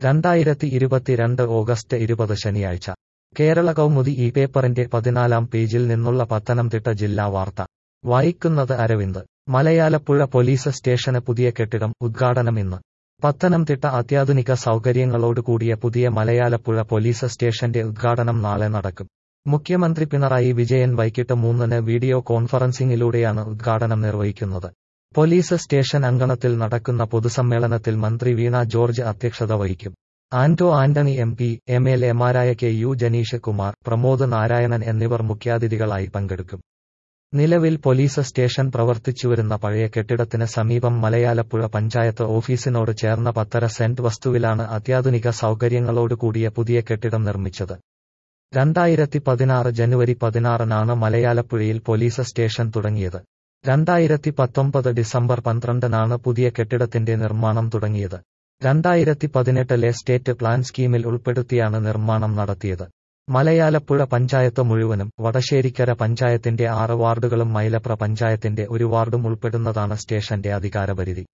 രണ്ടായിരത്തി ഇരുപത്തിരണ്ട് ഓഗസ്റ്റ് ഇരുപത് ശനിയാഴ്ച കേരള കൗമുദി ഈ പേപ്പറിന്റെ പതിനാലാം പേജിൽ നിന്നുള്ള പത്തനംതിട്ട ജില്ലാ വാർത്ത വായിക്കുന്നത് അരവിന്ദ് മലയാലപ്പുഴ പോലീസ് സ്റ്റേഷന് പുതിയ കെട്ടിടം ഉദ്ഘാടനം ഇന്ന് പത്തനംതിട്ട അത്യാധുനിക സൗകര്യങ്ങളോടുകൂടിയ പുതിയ മലയാലപ്പുഴ പോലീസ് സ്റ്റേഷന്റെ ഉദ്ഘാടനം നാളെ നടക്കും മുഖ്യമന്ത്രി പിണറായി വിജയൻ വൈകിട്ട് മൂന്നിന് വീഡിയോ കോൺഫറൻസിംഗിലൂടെയാണ് ഉദ്ഘാടനം നിർവഹിക്കുന്നത് പോലീസ് സ്റ്റേഷൻ അങ്കണത്തിൽ നടക്കുന്ന പൊതുസമ്മേളനത്തിൽ മന്ത്രി വീണ ജോർജ് അധ്യക്ഷത വഹിക്കും Anto Antony M P M L എമാരായ കെ യു ജനീഷ് കുമാർ പ്രമോദ് നാരായണൻ എന്നിവർ മുഖ്യാതിഥികളായി പങ്കെടുക്കും നിലവിൽ പോലീസ് സ്റ്റേഷൻ പ്രവർത്തിച്ചുവരുന്ന പഴയ കെട്ടിടത്തിന് സമീപം മലയാലപ്പുഴ പഞ്ചായത്ത് ഓഫീസിനോട് ചേർന്ന പത്തര സെന്റ് വസ്തുവിലാണ് അത്യാധുനിക സൗകര്യങ്ങളോടുകൂടിയ പുതിയ കെട്ടിടം നിർമ്മിച്ചത് രണ്ടായിരത്തി പതിനാറ് ജനുവരി പതിനാറിനാണ് മലയാലപ്പുഴയിൽ പോലീസ് സ്റ്റേഷൻ തുടങ്ങിയത് രണ്ടായിരത്തി പത്തൊമ്പത് ഡിസംബർ പന്ത്രണ്ടിനാണ് പുതിയ കെട്ടിടത്തിന്റെ നിർമ്മാണം തുടങ്ങിയത് രണ്ടായിരത്തി പതിനെട്ടിലെ സ്റ്റേറ്റ് പ്ലാൻ സ്കീമിൽ ഉൾപ്പെടുത്തിയാണ് നിർമ്മാണം നടത്തിയത് മലയാലപ്പുഴ പഞ്ചായത്ത് മുഴുവനും വടശ്ശേരിക്കര പഞ്ചായത്തിന്റെ ആറ് വാർഡുകളും മൈലപ്ര പഞ്ചായത്തിന്റെ ഒരു വാർഡും ഉൾപ്പെടുന്നതാണ് സ്റ്റേഷന്റെ അധികാരപരിധി